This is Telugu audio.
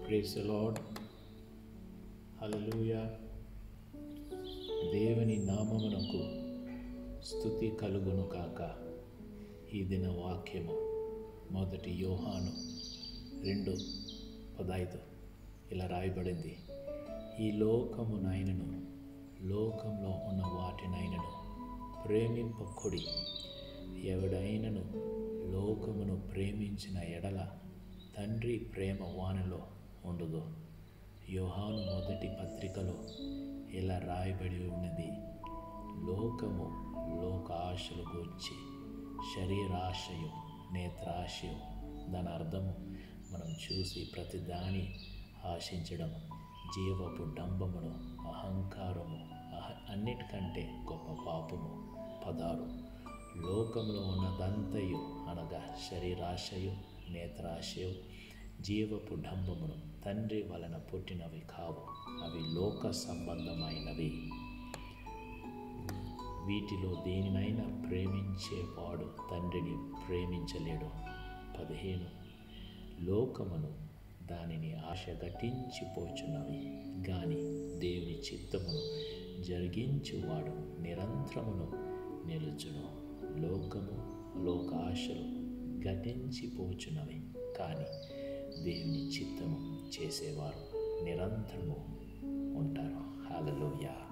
ప్రేస్ లాడ్ హల్లెలూయా దేవుని నామమునకు స్థుతి కలుగును కాక ఈ దిన వాక్యము మొదటి యోహాను రెండు పదైదు ఇలా రాయబడింది ఈ లోకము నాయనను లోకంలో ఉన్న వాటినైనను ప్రేమింపకుడి ఎవడైనను లోకమును ప్రేమించిన ఎడల తండ్రి ప్రేమ వానిలో ఉండదు యోహాను మొదటి పత్రికలో ఇలా రాయబడి ఉన్నది లోకము లోక ఆశలు గూర్చి శరీరాశయు నేత్రాశయం దాని అర్థము మనం చూసి ప్రతి దాని ఆశించడం జీవపు డంబమును అహంకారము అహ అన్నిటికంటే గొప్ప పాపము పదారు లోకంలో ఉన్నదంతయు అనగా శరీరాశయు నేత్రాశయు జీవపు డంబమును తండ్రి వలన పుట్టినవి కావు అవి లోక సంబంధమైనవి వీటిలో దేనినైనా ప్రేమించేవాడు తండ్రిని ప్రేమించలేడు పదిహేను లోకమును దానిని ఆశ గట్టించిపోచున్నవి గాని దేవుని చిత్తమును జరిగించువాడు నిరంతరమును నిలుచును లోకము లోక ఆశలు గతించిపోచున్నవి కానీ దేవుని చిత్తము చేసేవారు నిరంతరము ఉంటారు హాలలోయ